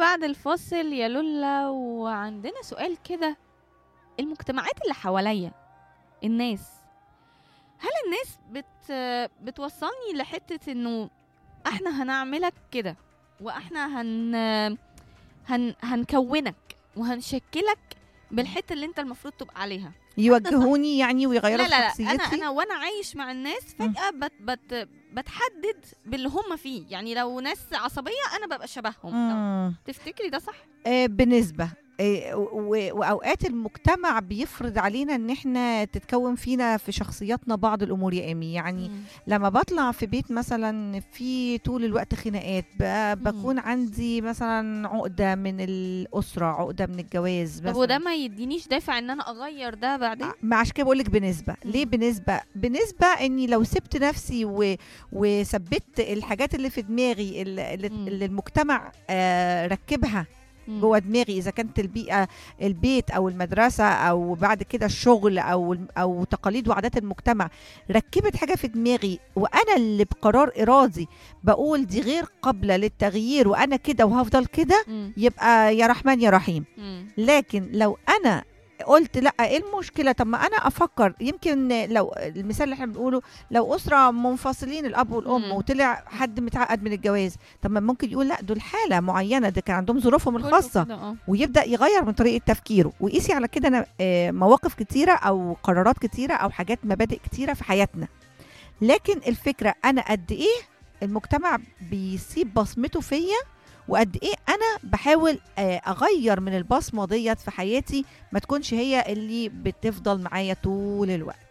بعد الفاصل يا لولا وعندنا سؤال كده المجتمعات اللي حواليا الناس هل الناس بت بتوصلني لحتة انه احنا هنعملك كده واحنا هن هن هنكونك وهنشكلك بالحته اللي انت المفروض تبقى عليها يوجهوني يعني لا ويغيروا لا لا شخصيتي انا انا وانا عايش مع الناس فجاه بت بت بتحدد باللي هم فيه يعني لو ناس عصبيه انا ببقى شبههم مم. تفتكري ده صح آه، بنسبة آه، و- وأوقات المجتمع بيفرض علينا إن إحنا تتكون فينا في شخصياتنا بعض الأمور يا إيمي يعني مم. لما بطلع في بيت مثلا في طول الوقت خناقات ب- بكون عندي مثلا عقدة من الأسرة عقدة من الجواز طب مثلاً. وده ما يدينيش دافع ان انا اغير ده بعدين ما عشان كده بقول لك بنسبه مم. ليه بنسبه بنسبه اني لو سبت نفسي و... وثبت الحاجات اللي في دماغي اللي, اللي مم. اللي المجتمع آه ركبها مم. جوه دماغي اذا كانت البيئه البيت او المدرسه او بعد كده الشغل او او تقاليد وعادات المجتمع ركبت حاجه في دماغي وانا اللي بقرار ارادي بقول دي غير قابله للتغيير وانا كده وهفضل كده مم. يبقى يا رحمن يا رحيم مم. لكن لو انا قلت لا ايه المشكله طب ما انا افكر يمكن لو المثال اللي احنا بنقوله لو اسره منفصلين الاب والام مم. وطلع حد متعقد من الجواز طب ما ممكن يقول لا دول حاله معينه ده كان عندهم ظروفهم كله الخاصه كده، اه. ويبدا يغير من طريقه تفكيره وقيسي على كده أنا آه، مواقف كتيره او قرارات كتيره او حاجات مبادئ كتيره في حياتنا لكن الفكره انا قد ايه المجتمع بيسيب بصمته فيا وقد ايه انا بحاول آه، اغير من البصمه ديت في حياتي ما تكونش هي اللي بتفضل معايا طول الوقت